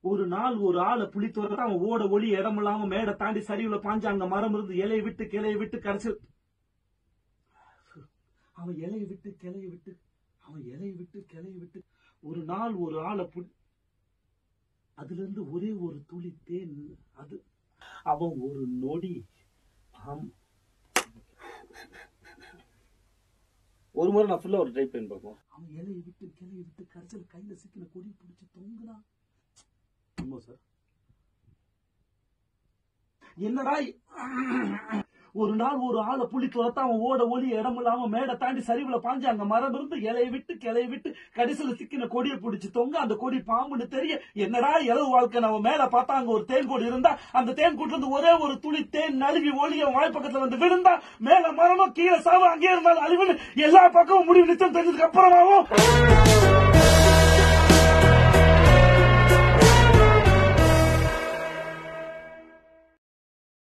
ஒரு நாள் ஒரு ஆளை புலி துரத்த அவன் ஓட ஒளி இடம் இல்லாம மேடை தாண்டி சரிவுல பாஞ்சு அங்க மரம் இருந்து இலையை விட்டு கிளையை விட்டு கடைசி அவன் இலையை விட்டு கிளையை விட்டு அவன் இலையை விட்டு கிளையை விட்டு ஒரு நாள் ஒரு ஆளை புலி அதுல இருந்து ஒரே ஒரு துளி தேன் அது அவன் ஒரு நொடி ஆம். ஒரு முறை நான் ஃபுல்லா ஒரு ட்ரை பண்ணி பார்ப்போம் அவன் இலையை விட்டு கிளையை விட்டு கடைசியில் கையில சிக்கின கொடி பிடிச்சு தொங்குனா ஆமா சார் என்னடா இ- ஒரு நாள் ஒரு ஆளை புலி துரத்த அவன் ஓட ஒளி இடம் இல்லாம மேடை தாண்டி சரிவுல பாஞ்சு அங்க மரம் இருந்து இலையை விட்டு கிளையை விட்டு கடைசியில சிக்கின கொடியை பிடிச்சு தொங்க அந்த கொடி பாம்புன்னு தெரிய என்னடா இளவு வாழ்க்கை நம்ம மேல பார்த்தா அங்க ஒரு தேன் கொடி இருந்தா அந்த தேன் கூட்டுல இருந்து ஒரே ஒரு துளி தேன் நழுவி ஒளி அவன் வாய்ப்பக்கத்துல வந்து விழுந்தா மேல மரமும் கீழே சாவு அங்கே இருந்தாலும் அழிவுன்னு எல்லா பக்கமும் முடிவு நிச்சயம் தெரிஞ்சதுக்கு அப்புறமாவும்